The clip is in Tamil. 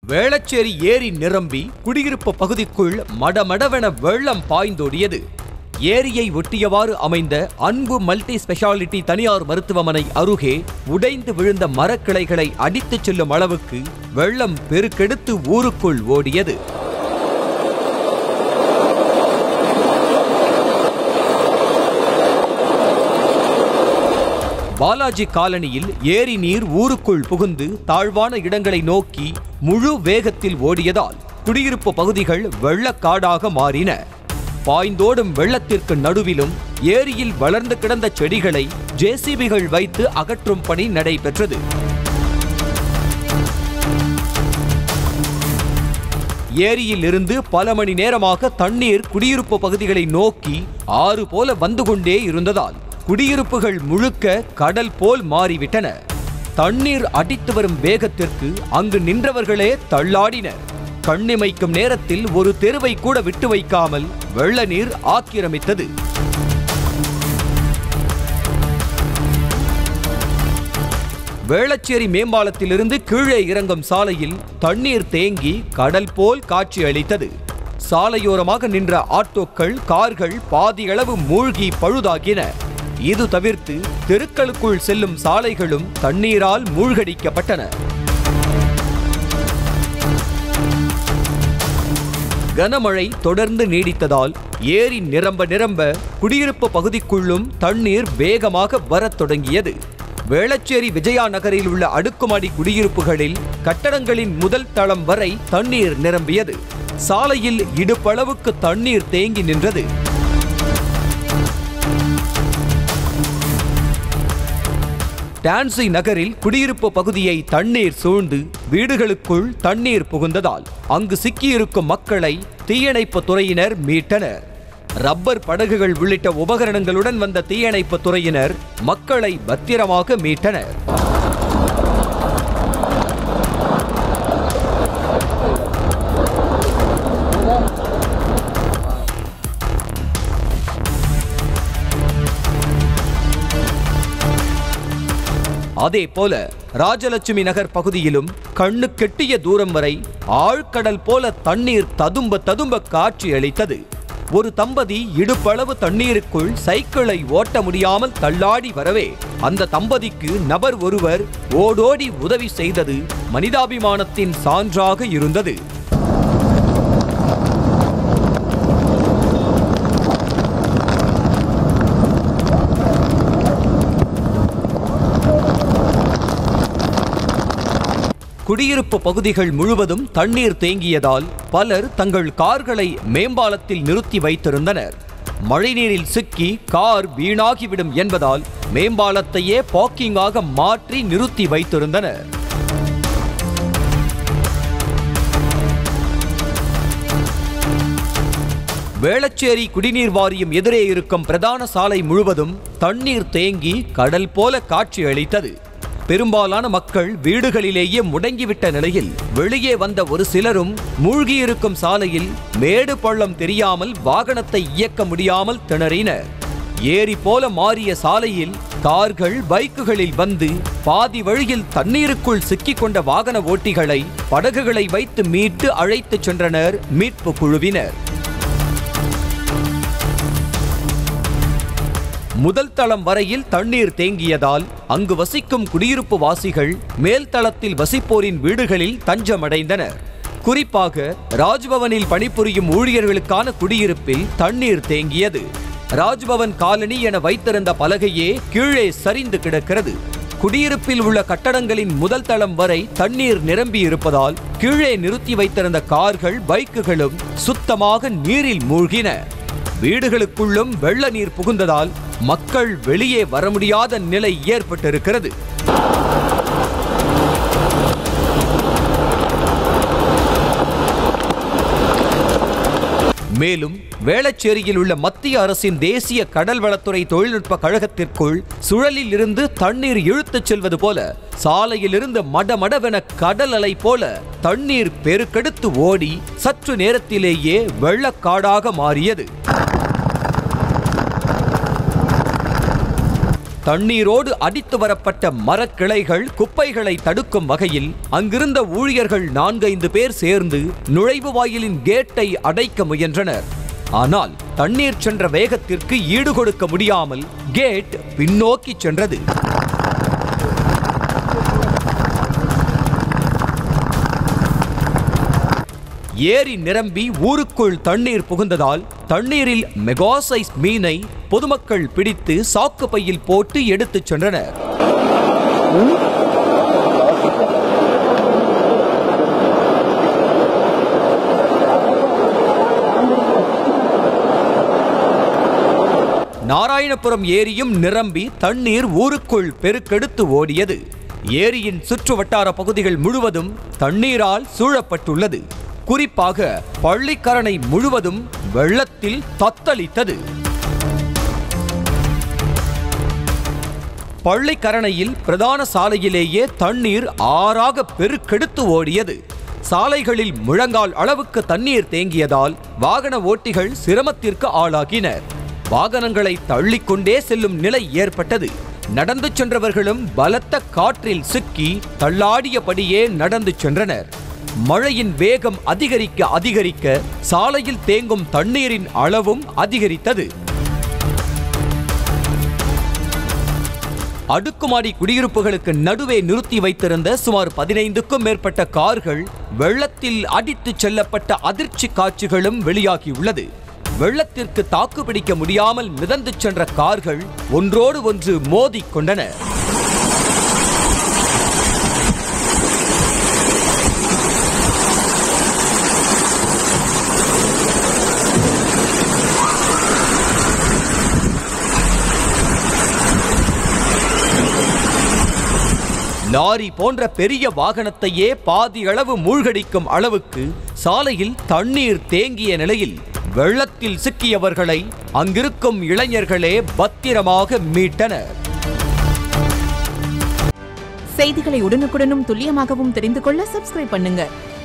வேளச்சேரி ஏரி நிரம்பி குடியிருப்பு பகுதிக்குள் மடமடவென வெள்ளம் பாய்ந்தோடியது ஏரியை ஒட்டியவாறு அமைந்த அன்பு மல்டி ஸ்பெஷாலிட்டி தனியார் மருத்துவமனை அருகே உடைந்து விழுந்த மரக்கிளைகளை அடித்துச் செல்லும் அளவுக்கு வெள்ளம் பெருக்கெடுத்து ஊருக்குள் ஓடியது பாலாஜி காலனியில் ஏரி நீர் ஊருக்குள் புகுந்து தாழ்வான இடங்களை நோக்கி முழு வேகத்தில் ஓடியதால் குடியிருப்பு பகுதிகள் வெள்ளக்காடாக மாறின பாய்ந்தோடும் வெள்ளத்திற்கு நடுவிலும் ஏரியில் வளர்ந்து கிடந்த செடிகளை ஜேசிபிகள் வைத்து அகற்றும் பணி நடைபெற்றது ஏரியில் இருந்து பல மணி நேரமாக தண்ணீர் குடியிருப்பு பகுதிகளை நோக்கி ஆறு போல வந்து கொண்டே இருந்ததால் குடியிருப்புகள் முழுக்க கடல் போல் மாறிவிட்டன தண்ணீர் அடித்து வரும் வேகத்திற்கு அங்கு நின்றவர்களே தள்ளாடினர் கண்ணிமைக்கும் நேரத்தில் ஒரு தெருவை கூட விட்டு வைக்காமல் வெள்ள நீர் ஆக்கிரமித்தது வேளச்சேரி மேம்பாலத்திலிருந்து கீழே இறங்கும் சாலையில் தண்ணீர் தேங்கி கடல் போல் காட்சி அளித்தது சாலையோரமாக நின்ற ஆட்டோக்கள் கார்கள் பாதியளவு மூழ்கி பழுதாகின இது தவிர்த்து தெருக்களுக்குள் செல்லும் சாலைகளும் தண்ணீரால் மூழ்கடிக்கப்பட்டன கனமழை தொடர்ந்து நீடித்ததால் ஏரி நிரம்ப நிரம்ப குடியிருப்பு பகுதிக்குள்ளும் தண்ணீர் வேகமாக வரத் தொடங்கியது வேளச்சேரி விஜயா நகரில் உள்ள அடுக்குமாடி குடியிருப்புகளில் கட்டடங்களின் முதல் தளம் வரை தண்ணீர் நிரம்பியது சாலையில் இடுப்பளவுக்கு தண்ணீர் தேங்கி நின்றது டான்சி நகரில் குடியிருப்பு பகுதியை தண்ணீர் சூழ்ந்து வீடுகளுக்குள் தண்ணீர் புகுந்ததால் அங்கு சிக்கியிருக்கும் மக்களை தீயணைப்பு துறையினர் மீட்டனர் ரப்பர் படகுகள் உள்ளிட்ட உபகரணங்களுடன் வந்த தீயணைப்பு துறையினர் மக்களை பத்திரமாக மீட்டனர் அதே போல ராஜலட்சுமி நகர் பகுதியிலும் கண்ணு கெட்டிய தூரம் வரை ஆழ்கடல் போல தண்ணீர் ததும்ப ததும்ப காட்சி அளித்தது ஒரு தம்பதி இடுப்பளவு தண்ணீருக்குள் சைக்கிளை ஓட்ட முடியாமல் தள்ளாடி வரவே அந்த தம்பதிக்கு நபர் ஒருவர் ஓடோடி உதவி செய்தது மனிதாபிமானத்தின் சான்றாக இருந்தது குடியிருப்பு பகுதிகள் முழுவதும் தண்ணீர் தேங்கியதால் பலர் தங்கள் கார்களை மேம்பாலத்தில் நிறுத்தி வைத்திருந்தனர் மழைநீரில் சிக்கி கார் வீணாகிவிடும் என்பதால் மேம்பாலத்தையே பார்க்கிங்காக மாற்றி நிறுத்தி வைத்திருந்தனர் வேளச்சேரி குடிநீர் வாரியம் எதிரே இருக்கும் பிரதான சாலை முழுவதும் தண்ணீர் தேங்கி கடல் போல காட்சி அளித்தது பெரும்பாலான மக்கள் வீடுகளிலேயே முடங்கிவிட்ட நிலையில் வெளியே வந்த ஒரு சிலரும் மூழ்கியிருக்கும் சாலையில் மேடு பள்ளம் தெரியாமல் வாகனத்தை இயக்க முடியாமல் திணறினர் ஏரி போல மாறிய சாலையில் கார்கள் பைக்குகளில் வந்து பாதி வழியில் தண்ணீருக்குள் சிக்கிக் கொண்ட வாகன ஓட்டிகளை படகுகளை வைத்து மீட்டு அழைத்துச் சென்றனர் மீட்பு குழுவினர் முதல் தளம் வரையில் தண்ணீர் தேங்கியதால் அங்கு வசிக்கும் குடியிருப்பு வாசிகள் மேல் தளத்தில் வசிப்போரின் வீடுகளில் தஞ்சமடைந்தனர் குறிப்பாக ராஜ்பவனில் பணிபுரியும் ஊழியர்களுக்கான குடியிருப்பில் தண்ணீர் தேங்கியது ராஜ்பவன் காலனி என வைத்திருந்த பலகையே கீழே சரிந்து கிடக்கிறது குடியிருப்பில் உள்ள கட்டடங்களின் முதல் தளம் வரை தண்ணீர் நிரம்பி இருப்பதால் கீழே நிறுத்தி வைத்திருந்த கார்கள் பைக்குகளும் சுத்தமாக நீரில் மூழ்கின வீடுகளுக்குள்ளும் வெள்ள நீர் புகுந்ததால் மக்கள் வெளியே வர முடியாத நிலை ஏற்பட்டிருக்கிறது மேலும் வேளச்சேரியில் உள்ள மத்திய அரசின் தேசிய கடல் வளத்துறை தொழில்நுட்ப கழகத்திற்குள் சுழலில் இருந்து தண்ணீர் இழுத்துச் செல்வது போல சாலையிலிருந்து மடமடவென கடல் அலை போல தண்ணீர் பெருக்கெடுத்து ஓடி சற்று நேரத்திலேயே வெள்ளக்காடாக மாறியது தண்ணீரோடு அடித்து வரப்பட்ட மரக்கிளைகள் குப்பைகளை தடுக்கும் வகையில் அங்கிருந்த ஊழியர்கள் நான்கைந்து பேர் சேர்ந்து நுழைவு வாயிலின் கேட்டை அடைக்க முயன்றனர் ஆனால் தண்ணீர் சென்ற வேகத்திற்கு ஈடுகொடுக்க முடியாமல் கேட் பின்னோக்கி சென்றது ஏரி நிரம்பி ஊருக்குள் தண்ணீர் புகுந்ததால் தண்ணீரில் மெகாசைஸ் மீனை பொதுமக்கள் பிடித்து சாக்கு பையில் போட்டு எடுத்துச் சென்றனர் நாராயணபுரம் ஏரியும் நிரம்பி தண்ணீர் ஊருக்குள் பெருக்கெடுத்து ஓடியது ஏரியின் சுற்று வட்டார பகுதிகள் முழுவதும் தண்ணீரால் சூழப்பட்டுள்ளது குறிப்பாக பள்ளிக்கரணை முழுவதும் வெள்ளத்தில் தத்தளித்தது பள்ளிக்கரணையில் பிரதான சாலையிலேயே தண்ணீர் ஆறாக பெருக்கெடுத்து ஓடியது சாலைகளில் முழங்கால் அளவுக்கு தண்ணீர் தேங்கியதால் வாகன ஓட்டிகள் சிரமத்திற்கு ஆளாகினர் வாகனங்களை தள்ளிக்கொண்டே செல்லும் நிலை ஏற்பட்டது நடந்து சென்றவர்களும் பலத்த காற்றில் சிக்கி தள்ளாடியபடியே நடந்து சென்றனர் மழையின் வேகம் அதிகரிக்க அதிகரிக்க சாலையில் தேங்கும் தண்ணீரின் அளவும் அதிகரித்தது அடுக்குமாடி குடியிருப்புகளுக்கு நடுவே நிறுத்தி வைத்திருந்த சுமார் பதினைந்துக்கும் மேற்பட்ட கார்கள் வெள்ளத்தில் அடித்துச் செல்லப்பட்ட அதிர்ச்சி காட்சிகளும் வெளியாகியுள்ளது வெள்ளத்திற்கு தாக்குப்பிடிக்க முடியாமல் மிதந்து சென்ற கார்கள் ஒன்றோடு ஒன்று மோதிக் கொண்டன லாரி போன்ற பெரிய வாகனத்தையே பாதி அளவு மூழ்கடிக்கும் அளவுக்கு சாலையில் தண்ணீர் தேங்கிய நிலையில் வெள்ளத்தில் சிக்கியவர்களை அங்கிருக்கும் இளைஞர்களே பத்திரமாக மீட்டனர் செய்திகளை உடனுக்குடனும் துல்லியமாகவும் தெரிந்து கொள்ள சப்ஸ்கிரைப் பண்ணுங்க